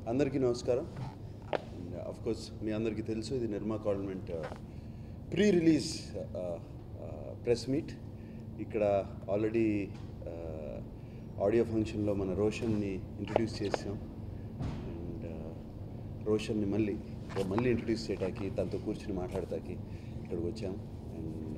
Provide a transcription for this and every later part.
అందరికీ నమస్కారం of course మీ అందరికీ తెలుసు ఇది నిర్మా government pre release press meet ఇక్కడ ఆల్రెడీ ఆడియో ఫంక్షన్లో మన రోషన్ని ఇంట్రడ్యూస్ చేసాం అండ్ రోషన్ని మళ్ళీ మళ్ళీ ఇంట్రడ్యూస్ చేయడానికి తనతో కూర్చుని మాట్లాడటానికి ఇక్కడికి వచ్చాం and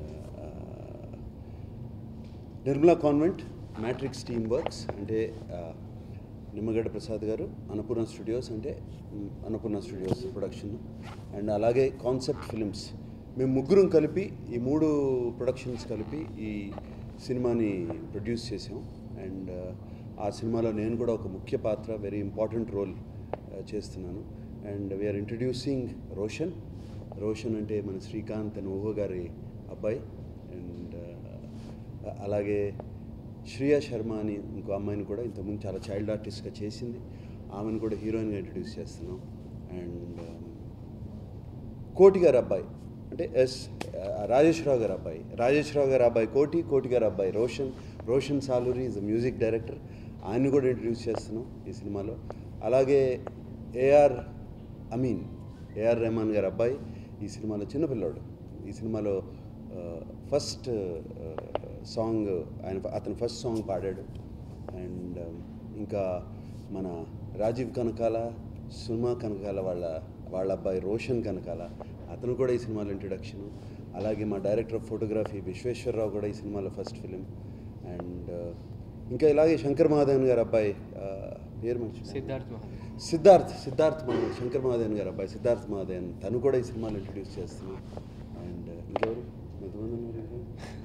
Nirmala convent matrix team works అంటే ఆ, నిమ్మగడ్డ ప్రసాద్ గారు అన్నపూర్ణ స్టూడియోస్ అంటే మ్, అన్నపూర్ణ స్టూడియోస్ ప్రొడక్షన్ అండ్ అలాగే కాన్సెప్ట్ ఫిలిమ్స్ మేము ముగ్గురం కలిపి ఈ మూడు ప్రొడక్షన్స్ కలిపి ఈ సినిమాని ప్రొడ్యూస్ చేసాం అండ్ ఆ సినిమాలో నేను కూడా ఒక ముఖ్య పాత్ర వెరీ ఇంపార్టెంట్ రోల్ చేస్తున్నాను and we are introducing Roshan Roshan అంటే మన శ్రీకాంత్ అని ఊహ గారి అబ్బాయి అండ్ అలాగే శ్రియా శర్మ అని ఇంకో అమ్మాయిని కూడా ఇంతకుముందు చాలా చైల్డ్ ఆర్టిస్ట్గా చేసింది ఆమెను కూడా హీరోయిన్గా ఇంట్రడ్యూస్ చేస్తున్నాం అండ్ కోటి గారి అబ్బాయి అంటే ఎస్ రాజేశ్వరరావు గారి అబ్బాయి రాజేశ్వరరావు గారి అబ్బాయి కోటి కోటి గారి అబ్బాయి Roshan Roshan Saluri is music director ఆయన్ని కూడా ఇంట్రడ్యూస్ చేస్తున్నాం ఈ సినిమాలో అలాగే ఏఆర్ అమీన్ ఏఆర్ రెహమాన్ గారి అబ్బాయి ఈ సినిమాలో చిన్నపిల్లాడు ఈ సినిమాలో ఫస్ట్ సాంగ్ ఆయన అతను ఫస్ట్ సాంగ్ పాడాడు అండ్ ఇంకా మన రాజీవ్ కనకాల సుమా కనకాల వాళ్ళ వాళ్ళ అబ్బాయి రోషన్ కనకాల అతను కూడా ఈ సినిమాలో ఇంట్రడక్షన్ అలాగే మా డైరెక్టర్ ఆఫ్ ఫోటోగ్రఫీ విశ్వేశ్వరరావు కూడా ఈ సినిమాలో ఫస్ట్ ఫిలిం అండ్ ఇంకా ఇలాగే శంకర్ మహాదేవన్ గారి అబ్బాయి ఆ, పేరు మంచి సిద్ధార్థ్ మహాదేవ్ సిద్ధార్థ్ సిద్ధార్థ్ మహాదేవన్ శంకర్ మహాదేవన్ గారి అబ్బాయి సిద్ధార్థ్ మహాదేవన్ తను కూడా ఈ సినిమాలో ఇంట్రడ్యూస్ చేస్తున్నాం అండ్ ఇంకెవరు ఎంతమంది ఉన్నారు ఇంకా?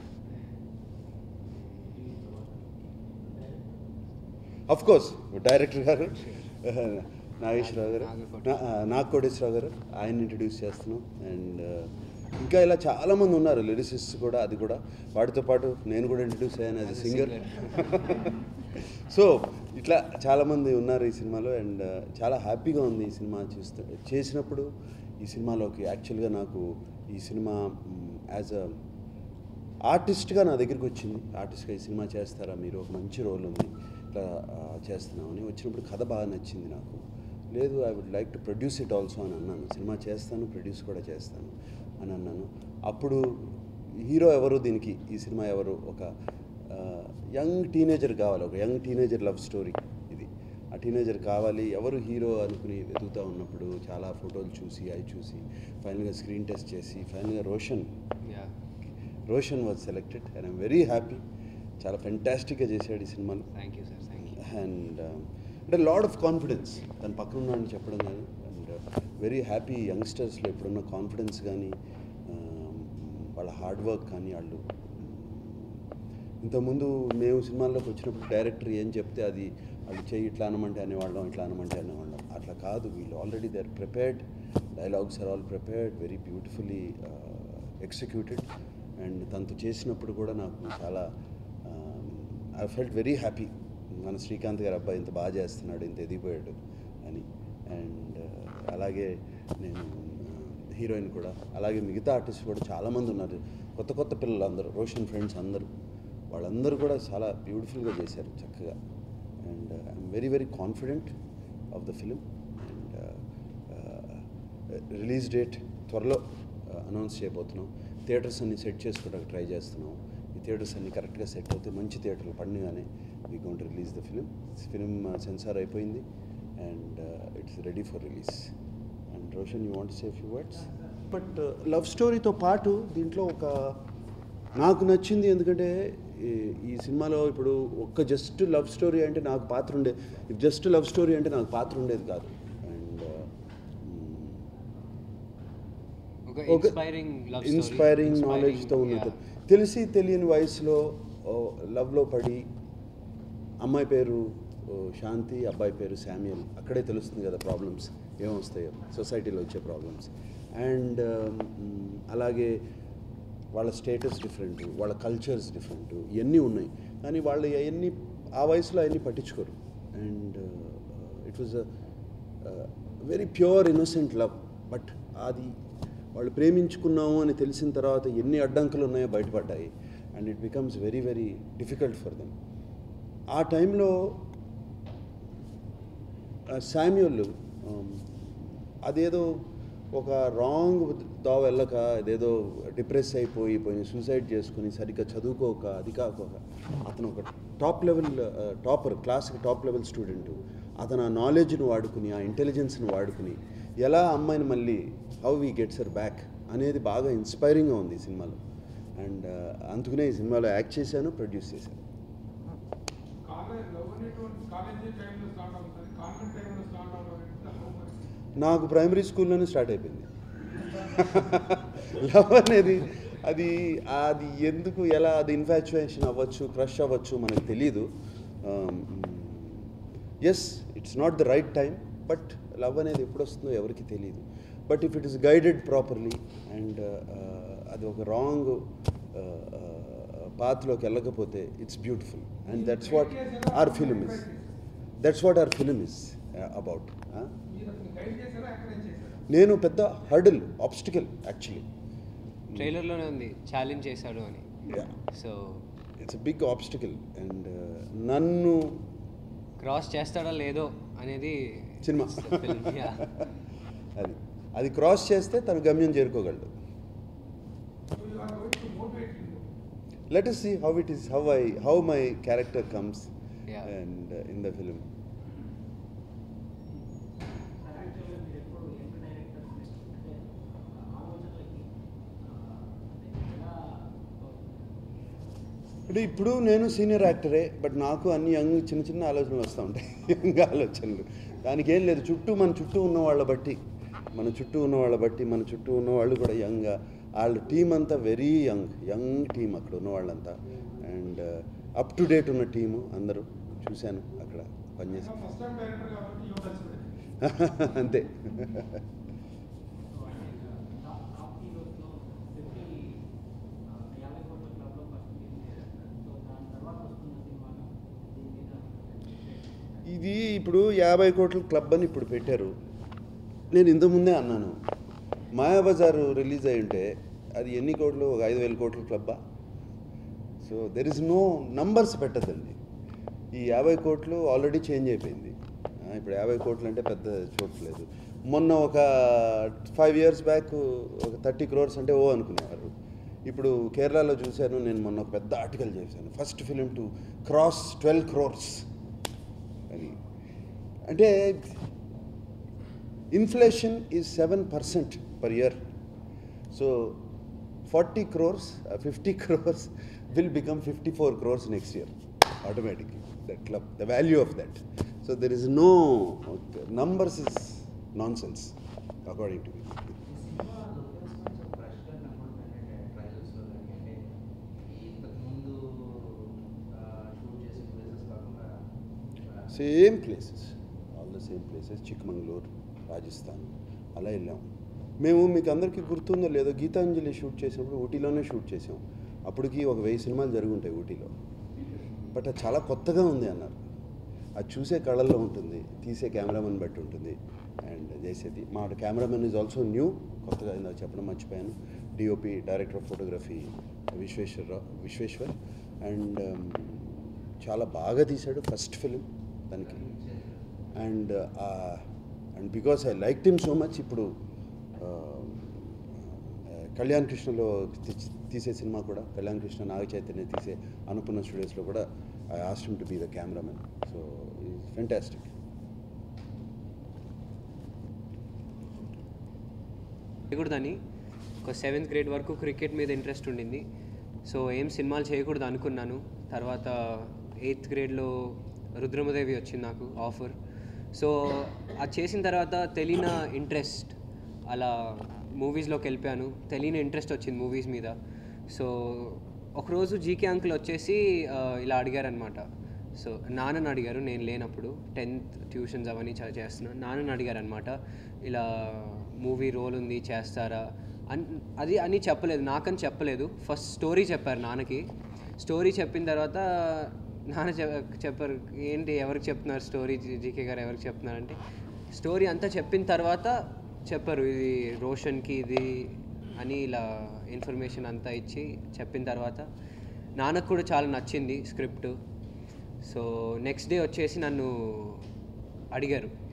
అఫ్ కోర్స్ డైరెక్టర్ గారు నాగేశ్వరరావు గారు నా- ఆ, నాగకోటేశ్వరరావు గారు ఆయన ఇంట్రడ్యూస్ చేస్తున్నాం అండ్ ఇంకా ఇలా చాలామంది ఉన్నారు లిరిసిస్ట్ కూడా అది కూడా వాటితో పాటు నేను కూడా ఇంట్రడ్యూస్ అయ్యాను as As a singer singer. So ఇట్లా చాలామంది ఉన్నారు ఈ సినిమాలో అండ్ చాలా హ్యాపీగా ఉంది ఈ సినిమా చూస్తూ చేసినప్పుడు ఈ సినిమాలోకి యాక్చువల్గా నాకు ఈ సినిమా యాజ్ అ ఆర్టిస్ట్గా నా దగ్గరికి వచ్చింది ఆర్టిస్ట్గా ఈ సినిమా చేస్తారా మీరు ఒక మంచి రోల్ ఉంది ఇట్లా ఆ, చేస్తున్నామని వచ్చినప్పుడు కథ బాగా నచ్చింది నాకు లేదు I would like to produce it also అని అన్నాను సినిమా చేస్తాను ప్రొడ్యూస్ కూడా చేస్తాను అని అన్నాను అప్పుడు హీరో ఎవరు దీనికి ఈ సినిమా ఎవరు ఒక యంగ్ టీనేజర్ కావాలి ఒక యంగ్ టీనేజర్ లవ్ స్టోరీ ఇది ఆ టీనేజర్ కావాలి ఎవరు హీరో అనుకుని వెతుకుతూ ఉన్నప్పుడు చాలా ఫోటోలు చూసి అవి చూసి ఫైనల్గా స్క్రీన్ టెస్ట్ చేసి ఫైనల్గా Roshan yeah Roshan was selected and I'm very happy చాలా ఫెంటాస్టిక్గా చేశాడు ఈ సినిమాలో thank you sir thank you and అంటే లాడ్ ఆఫ్ కాన్ఫిడెన్స్ తన పక్కన ఉన్నాడని చెప్పడం కాదు అండ్ వెరీ హ్యాపీ యంగ్స్టర్స్లో ఇప్పుడున్న కాన్ఫిడెన్స్ కానీ వాళ్ళ హార్డ్ వర్క్ కానీ వాళ్ళు ఇంతకుముందు మేము సినిమాల్లోకి వచ్చినప్పుడు డైరెక్టర్ ఏం చెప్తే అది వాళ్ళు చెయ్యి ఇట్లా అనమంటే అనేవాళ్ళం ఇట్లా అనమంటే అనేవాళ్ళం అట్లా కాదు వీళ్ళు already they are prepared dialogues are all prepared very beautifully executed and తనతో చేసినప్పుడు కూడా నాకు చాలా ఐ ఫెల్ట్ వెరీ హ్యాపీ మన శ్రీకాంత్ గారి అబ్బాయి ఇంత బాగా చేస్తున్నాడు ఇంత ఎదిగిపోయాడు అని అండ్ అలాగే నేను హీరోయిన్ కూడా అలాగే మిగతా ఆర్టిస్ట్ కూడా చాలామంది ఉన్నారు కొత్త కొత్త పిల్లలు అందరూ రోషన్ ఫ్రెండ్స్ అందరూ వాళ్ళందరూ కూడా చాలా బ్యూటిఫుల్గా చేశారు చక్కగా and I'm very very confident of the film and release date త్వరలో అనౌన్స్ చేయబోతున్నాం థియేటర్స్ అన్ని సెట్ చేసుకోవడానికి ట్రై చేస్తున్నాం ఈ థియేటర్స్ అన్ని కరెక్ట్గా సెట్ అవుతే మంచి థియేటర్లు పండుగానే we gonna release the film film censor అయిపోయింది and it's ready for release and Roshan you want say few words but love స్టోరీతో పాటు దీంట్లో ఒక నాకు నచ్చింది ఎందుకంటే ఈ- ఈ సినిమాలో ఇప్పుడు ఒక్క జస్ట్ లవ్ స్టోరీ అంటే నాకు పాత్ర ఉండే జస్ట్ లవ్ స్టోరీ అంటే నాకు పాత్ర ఉండేది కాదు అండ్ ఒక ఒక ఇన్స్పైరింగ్ లవ్ ఇన్స్పైరింగ్ నాలెడ్జ్తో ఉన్నది తెలిసి తెలియని వయసులో ఓ, లవ్లో పడి అమ్మాయి పేరు ఓ, శాంతి అబ్బాయి పేరు శామ్యుయల్ అక్కడే తెలుస్తుంది కదా ప్రాబ్లమ్స్ ఏమొస్తాయో సొసైటీలో వచ్చే ప్రాబ్లమ్స్ అండ్ అలాగే వాళ్ళ స్టేటస్ డిఫరెంట్ వాళ్ళ కల్చర్స్ డిఫరెంట్ ఇవన్నీ ఉన్నాయి కానీ వాళ్ళు అవన్నీ ఆ వయసులో అవన్నీ పట్టించుకోరు and it was very pure innocent love but అది వాళ్ళు ప్రేమించుకున్నాము అని తెలిసిన తర్వాత ఎన్ని అడ్డంకులు ఉన్నాయో బయటపడ్డాయి and it becomes very very difficult for them ఆ టైంలో శామ్యుల్ అదేదో ఒక రాంగ్ దావ వెళ్ళక అదేదో డిప్రెస్ అయిపోయి పోయి సూసైడ్ చేసుకుని సరిగ్గా చదువుకోక అది కాకోక అతను ఒక టాప్ లెవెల్ టాపర్ క్లాస్కి టాప్ లెవెల్ స్టూడెంట్ అతను ఆ నాలెడ్జ్ని వాడుకుని ఆ ఇంటెలిజెన్స్ని వాడుకుని ఎలా అమ్మాయిని మళ్ళీ how we gets her back అనేది బాగా ఇన్స్పైరింగ్గా ఉంది ఈ సినిమాలో అండ్ అందుకనే ఈ సినిమాలో యాక్ట్ చేశాను ప్రొడ్యూస్ చేశాను కాలేజ్ లవ్ అనేటువంటి కాలేజీ టైంలో స్టార్ట్ అవుతుంది కాన్వెంట్ టైంలో స్టార్ట్ అవ్వడం లవ్ మరి నాకు ప్రైమరీ స్కూల్లోనే స్టార్ట్ అయిపోయింది లవ్ అనేది అది అది ఎందుకు ఎలా అది ఇన్ఫాచ్యుయేషన్ అవ్వచ్చు క్రష్ అవ్వచ్చు మనకు తెలియదు yes it's not the right time but love అనేది ఎప్పుడు వస్తుందో ఎవరికి తెలియదు but if it is guided properly and అది ఒక రాంగ్ పాత్లోకి వెళ్ళకపోతే it's beautiful and that's what our film is that's what our film is about మీరు అతను గైడ్ చేశారా ఎంకరేజ్ చేశారా నేను పెద్ద హర్డిల్ ఆబ్స్టికల్ యాక్చువల్లీ ట్రైలర్లోనే ఉంది ఛాలెంజ్ చేశాడు అని so it's big obstacle and నన్ను క్రాస్ చేస్తాడా లేదో అనేది సినిమా film, yeah. అది అది క్రాస్ చేస్తే తన గమ్యం చేరుకోగలడు so you are going to motivate him let us see how it is how i how my character comes Yeah. and uh, in the film యాక్చువల్గా మీరు ఎప్పుడు యంగ్ డైరెక్టర్స్ అంటే ఆలోచనలకి అంటే ఎలా అంటే ఇప్పుడు నేను సీనియర్ యాక్టరే బట్ నాకు అన్ని యంగ్ చిన్న చిన్న ఆలోచనలు వస్తూ ఉంటాయి యంగ్ ఆలోచనలు దానికి ఏం లేదు చుట్టూ మన చుట్టూ ఉన్న వాళ్ళ బట్టి మన చుట్టూ ఉన్న వాళ్ళ బట్టి మన చుట్టూ ఉన్న వాళ్ళు కూడా యంగ్ వాళ్ళ టీం అంతా వెరీ యంగ్ యంగ్ టీం అక్కడ ఉన్న వాళ్ళంతా అండ్ అప్ టు డేట్ ఉన్న టీము అందరూ చూశాను అక్కడ పనిచేసి ఫస్ట్ టైం డైరెక్టర్ కాబట్టి యూ టచ్ అంతే టాప్ టాప్ హీరోస్లో ఫిఫ్టీ యాభై కోట్ల క్లబ్లో ఫస్ట్ సో దాని తర్వాత వస్తున్న సినిమాలో దీని మీద ఇది ఇప్పుడు యాభై కోట్ల క్లబ్ అని ఇప్పుడు పెట్టారు నేను ఇంతకుముందే అన్నాను మాయాబజార్ రిలీజ్ అయి ఉంటే అది ఎన్ని కోట్లు ఒక ఐదు వేల కోట్ల క్లబ్బా so there is no numbers పెట్టద్దండి ఈ యాభై కోట్లు ఆల్రెడీ చేంజ్ అయిపోయింది ఆ, ఇప్పుడు యాభై కోట్లు అంటే పెద్ద చూడలేదు మొన్న ఒక ఫైవ్ ఇయర్స్ బ్యాక్ ఒక థర్టీ క్రోర్స్ అంటే ఓ అనుకునేవారు ఇప్పుడు కేరళలో చూశాను నేను మొన్న ఒక పెద్ద ఆర్టికల్ చేశాను first film to cross twelve crores అని అంటే inflation is seven percent per year so forty crores fifty crores will become fifty four crores next year automatically that club the value of that so there is no numbers is nonsense according to సినిమా locations ఫ్రెష్గా కనబడుతున్నాయి ట్రైలర్స్లో కానీ అంటే ఇంతకుముందు shoot చేసిన places కాకుండా same places all the same places Chikmagalur Rajasthan అలా వెళ్ళాం మేము మీకు అందరికీ గుర్తుందో లేదో గీతాంజలి షూట్ చేసినప్పుడు ఊటీలోనే షూట్ చేసాం అప్పటికి ఒక వెయ్యి సినిమాలు జరిగి ఉంటాయి ఊటీలో బట్ అది చాలా కొత్తగా ఉంది అన్నారు అది చూసే కళల్లో ఉంటుంది తీసే కెమెరామెన్ బట్టి ఉంటుంది అండ్ చేసేది మా కెమెరామెన్ ఈజ్ ఆల్సో న్యూ కొత్తగా ఇందాక చెప్పడం మర్చిపోయాను DOP director of photography Visweswara Rao Vishweshwar and చాలా బాగా తీశాడు ఫస్ట్ ఫిలిం దానికి and and because I like him so much ఇప్పుడు ఆ, కళ్యాణ్ కృష్ణలో తీ- తీసే సినిమా కూడా కళ్యాణ్ కృష్ణ నాగ చైతన్య తీసే అనుపూర్ణ స్టూడియోస్లో కూడా I asked him to be the cameraman so is fantastic చేయకూడదని ఒక సెవెంత్ గ్రేడ్ వరకు క్రికెట్ మీద ఇంట్రెస్ట్ ఉండింది సో ఏం సినిమాలు చేయకూడదు అనుకున్నాను తర్వాత ఎయిత్ గ్రేడ్లో రుద్రమదేవి వచ్చింది నాకు ఆఫర్ సో అది చేసిన తర్వాత తెలియని ఇంట్రెస్ట్ అలా మూవీస్లోకి వెళ్ళిపోయాను తెలియని ఇంట్రెస్ట్ వచ్చింది మూవీస్ మీద సో ఒకరోజు జీకే అంకుల్ వచ్చేసి ఆ, ఇలా అడిగారనమాట సో నాన్నని అడిగారు నేను లేనప్పుడు టెన్త్ ట్యూషన్స్ అవన్నీ చా- చేస్తున్నాను నాన్నని అడిగారు అనమాట ఇలా మూవీ రోల్ ఉంది చేస్తారా అన్ అది అని చెప్పలేదు నాకని చెప్పలేదు ఫస్ట్ స్టోరీ చెప్పారు నాన్నకి స్టోరీ చెప్పిన తర్వాత నాన్న చె- చెప్పారు ఏంటి ఎవరికి చెప్తున్నారు స్టోరీ జీకే గారు ఎవరికి చెప్తున్నారు అంటే స్టోరీ అంతా చెప్పిన తర్వాత చెప్పారు ఇది రోషన్కి ఇది అని ఇలా ఇన్ఫర్మేషన్ అంతా ఇచ్చి చెప్పిన తర్వాత నాన్నకు కూడా చాలా నచ్చింది స్క్రిప్ట్ సో నెక్స్ట్ డే వచ్చేసి నన్ను అడిగారు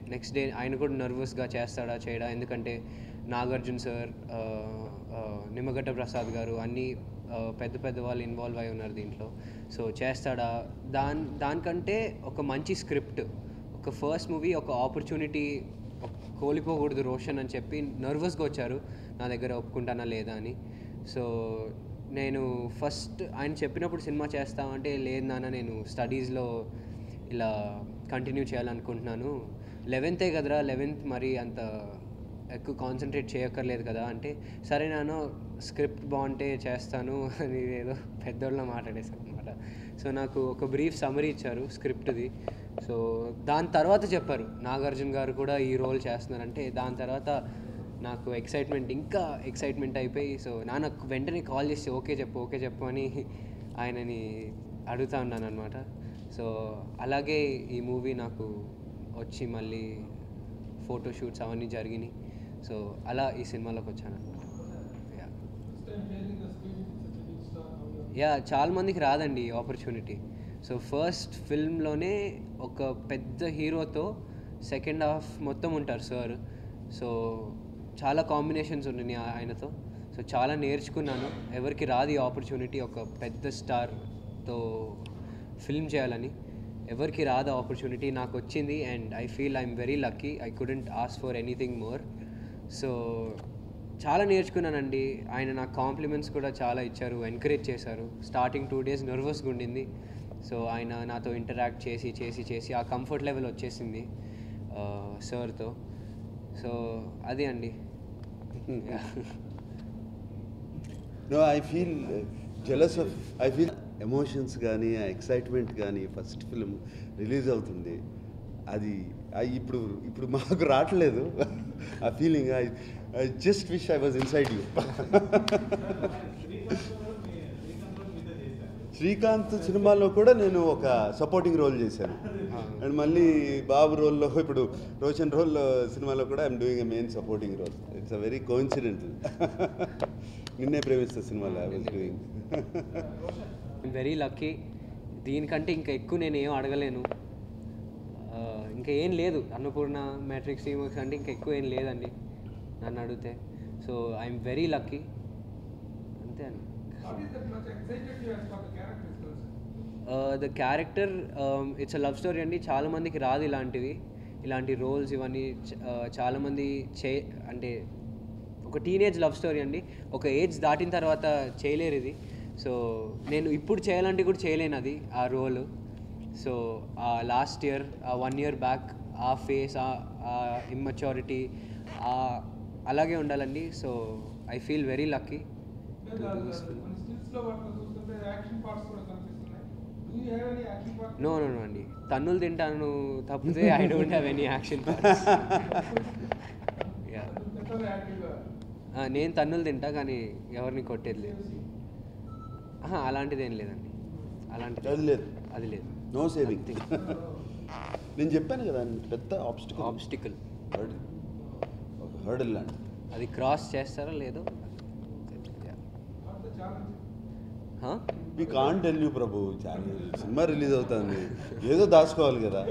నెక్స్ట్ డే ఆయన కూడా నర్వస్గా చేస్తాడా చేయడా ఎందుకంటే నాగార్జున సార్ ఆ, ఆ, నిమ్మగడ్డ ప్రసాద్ గారు అన్నీ ఆ, పెద్ద పెద్ద వాళ్ళు ఇన్వాల్వ్ అయి ఉన్నారు దీంట్లో సో చేస్తాడా దాని దానికంటే ఒక మంచి స్క్రిప్ట్ ఒక ఫస్ట్ మూవీ ఒక ఆపర్చునిటీ కోల్పోకూడదు రోషన్ అని చెప్పి నర్వస్గా వచ్చారు నా దగ్గర ఒప్పుకుంటానా లేదా అని సో నేను ఫస్ట్ ఆయన చెప్పినప్పుడు సినిమా చేస్తామంటే లేదు నాన్న నేను స్టడీస్లో ఇలా కంటిన్యూ చేయాలనుకుంటున్నాను లెవెన్తే కదరా లెవెన్త్ మరి అంత ఎక్కువ కాన్సన్ట్రేట్ చేయక్కర్లేదు కదా అంటే సరే నాన్న స్క్రిప్ట్ బాగుంటే చేస్తాను అని ఏదో పెద్దోళ్ళ మాట్లాడేశాను అనమాట సో నాకు ఒక బ్రీఫ్ సమరీ ఇచ్చారు స్క్రిప్ట్ది సో దాని తర్వాత చెప్పారు నాగార్జున గారు కూడా ఈ రోల్ చేస్తున్నారంటే దాని తర్వాత నాకు ఎక్సైట్మెంట్ ఇంకా ఎక్సైట్మెంట్ అయిపోయి సో నాన్న వెంటనే కాల్ చేసి ఓకే చెప్పు ఓకే చెప్పు అని ఆయనని అడుగుతా ఉన్నాను అనమాట సో అలాగే ఈ మూవీ నాకు వచ్చి మళ్ళీ ఫోటో షూట్స్ అవన్నీ జరిగినాయి సో అలా ఈ సినిమాలోకి వచ్చాను అనమాట yeah First time sharing the screen with such a big star. How you are- yeah చాలా మందికి రాదండి ఈ ఆపర్చునిటీ సో ఫస్ట్ ఫిల్మ్లోనే ఒక పెద్ద హీరోతో సెకండ్ హాఫ్ మొత్తం ఉంటారు సార్ సో చాలా కాంబినేషన్స్ ఉన్నాయి ఆ- ఆయనతో సో చాలా నేర్చుకున్నాను ఎవరికి రాదు ఈ ఆపర్చునిటీ ఒక పెద్ద స్టార్తో ఫిల్మ్ చేయాలని ఎవరికి రాదు ఆపర్చునిటీ నాకు వచ్చింది and I feel I'm very lucky I couldn't ask for anything more so చాలా నేర్చుకున్నానండి ఆయన నాకు కాంప్లిమెంట్స్ కూడా చాలా ఇచ్చారు ఎంకరేజ్ చేశారు స్టార్టింగ్ టూ డేస్ నర్వస్గా ఉండింది సో ఆయన నాతో ఇంటరాక్ట్ చేసి చేసి చేసి ఆ కంఫర్ట్ లెవెల్ వచ్చేసింది సార్తో సో అది అండి no I feel jealous of I feel emotions కానీ ఆ ఎక్సైట్మెంట్ కానీ ఫస్ట్ ఫిల్మ్ రిలీజ్ అవుతుంది అది ఆ ఇప్పుడు ఇప్పుడు మాకు రావట్లేదు ఆ feeling I I just wish I was inside you Srikanth సినిమాలో కూడా నేను ఒక సపోర్టింగ్ రోల్ చేశాను అండ్ మళ్ళీ బాబు రోల్లో ఇప్పుడు రోషన్ రోల్ సినిమాలో కూడా I'm doing a main supporting role it's a very coincidental Ninne Premista సినిమాలో I was doing very lucky దీనికంటే ఇంకా ఎక్కువ నేను ఏం అడగలేను ఆ, ఇంకా ఏం లేదు అన్నపూర్ణ మ్యాట్రిక్స్ టీమర్స్ అంటే ఇంకా ఎక్కువ ఏం లేదండి నన్ను అడిగితే సో ఐఎమ్ వెరీ లక్కీ అంతే అండి What is that much excited you as for the character is concerned? The character it's a love story అండి చాలా మందికి రాదు ఇలాంటివి ఇలాంటి రోల్స్ ఇవన్నీ చ- uh, చాలా మంది చే అంటే ఒక టీనేజ్ లవ్ స్టోరీ అండి ఒక ఏజ్ దాటిన తర్వాత చేయలేరు ఇది సో నేను ఇప్పుడు చేయాలంటే కూడా చేయలేను అది ఆ రోల్ సో ఆ లాస్ట్ ఇయర్ ఆ వన్ ఇయర్ బ్యాక్ ఆ ఫేస్ ఆ ఇమ్మెచ్యూరిటీ అలాగే ఉండాలండి so I feel very lucky లేదు, అది కాదు. మన స్టిల్స్ లో వాటిలో చూస్తుంటే యాక్షన్ పార్ట్స్ కూడా కనిపిస్తున్నాయి do you have any action part no no no అండి తన్నులు తింటాను తప్పితే I don't have any action yeah better యాక్టివ్గా నేను తన్నులు తింటా కానీ ఎవరిని కొట్టేది లేదు ఆహా, అలాంటిది ఏం లేదండి అలాంటిది అది లేదు అది లేదు నో సేవింగ్ నేను చెప్పాను కదా పెద్ద ఆబ్స్టికల్ ఆబ్స్టికల్ హర్డ్ ఒక హర్డల్ లాంటి అది క్రాస్ చేస్తారా లేదో వాట్ ద ఛాలెంజ్ హా? మీ కాన్ టెల్ యూ ప్రభు చాలా సినిమా రిలీజ్ అవుతుంది ఏదో దాచుకోవాలి కదా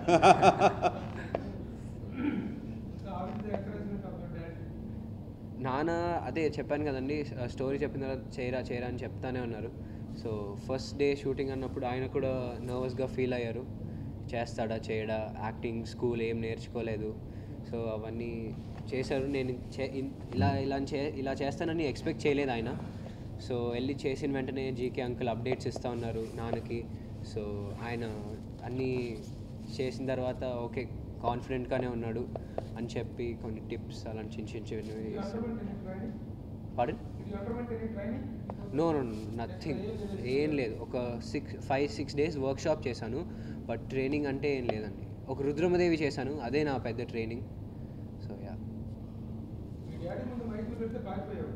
how is the encouragement of your dad నాన్న అదే చెప్పాను కదండి స్టోరీ చెప్పిన తర్వాత చేయరా చేయరా అని చెప్తానే ఉన్నారు సో ఫస్ట్ డే షూటింగ్ అన్నప్పుడు ఆయన కూడా నర్వస్గా ఫీల్ అయ్యారు చేస్తాడా చేయడా యాక్టింగ్ స్కూల్ ఏం నేర్చుకోలేదు సో అవన్నీ చేశారు నేను చే- ఇన్- ఇలా ఇలా చే ఇలా చేస్తానని ఎక్స్పెక్ట్ చేయలేదు ఆయన సో వెళ్ళి చేసిన వెంటనే జీకే అంకుల్ అప్డేట్స్ ఇస్తూ ఉన్నారు నాన్నకి సో ఆయన అన్నీ చేసిన తర్వాత ఓకే కాన్ఫిడెంట్గానే ఉన్నాడు అని చెప్పి కొన్ని టిప్స్ అలాంటి చిన్న చిన్న చిన్నవి Did you underwent any training? Pardon Did you underwent any training? No no nothing ఏం లేదు ఒక six five six days workshop చేశాను బట్ ట్రైనింగ్ అంటే ఏం లేదండి ఒక రుద్రమదేవి చేశాను అదే నా పెద్ద ట్రైనింగ్ సో యా మీ డాడీ ముందు మైకులు పెడితే పారిపోయాడు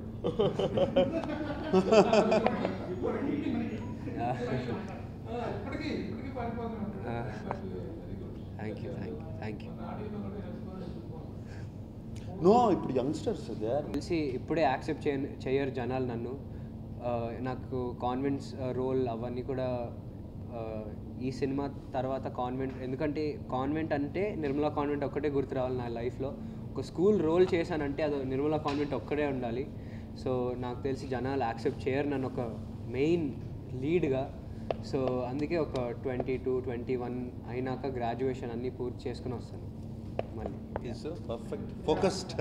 ఆ, ఇప్పటికీ ఇప్పటికీ పారిపోతున్నాడు Ah. Very good thank you thank you thank you మన ఆడియోలో కూడా నేర్చుకోవాలి నో ఇప్పుడు యంగ్స్టర్స్ దే ఆర్ తెలిసి ఇప్పుడే యాక్సెప్ట్ చేయ చేయరు జనాలు నన్ను ఆ, నాకు కాన్వెంట్స్ రోల్ అవన్నీ కూడా ఈ సినిమా తర్వాత కాన్వెంట్ ఎందుకంటే కాన్వెంట్ అంటే నిర్మలా కాన్వెంట్ ఒక్కటే గుర్తు రావాలి నా లైఫ్లో ఒక స్కూల్ రోల్ చేశానంటే అది నిర్మలా కాన్వెంట్ ఒక్కడే ఉండాలి సో నాకు తెలిసి జనాలు యాక్సెప్ట్ చేయరు నన్ను ఒక మెయిన్ లీడ్గా సో అందుకే ఒక ట్వంటీ టూ ట్వంటీ వన్ అయినాక గ్రాడ్యుయేషన్ అన్నీ పూర్తి చేసుకుని వస్తాను మళ్ళీ so perfect focused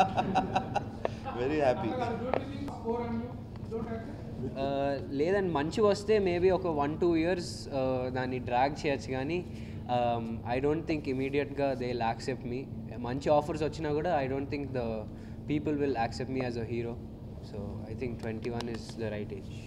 very happy Score and you don't accept? ఆ, లేదండి మంచిగా వస్తే మేబీ ఒక వన్ టూ ఇయర్స్ దాన్ని డ్రాగ్ చేయొచ్చు కానీ ఐ డోంట్ థింక్ ఇమీడియట్గా దే విల్ యాక్సెప్ట్ మీ మంచి ఆఫర్స్ వచ్చినా కూడా I don't think the people will accept me as a hero so I think twenty one is the right age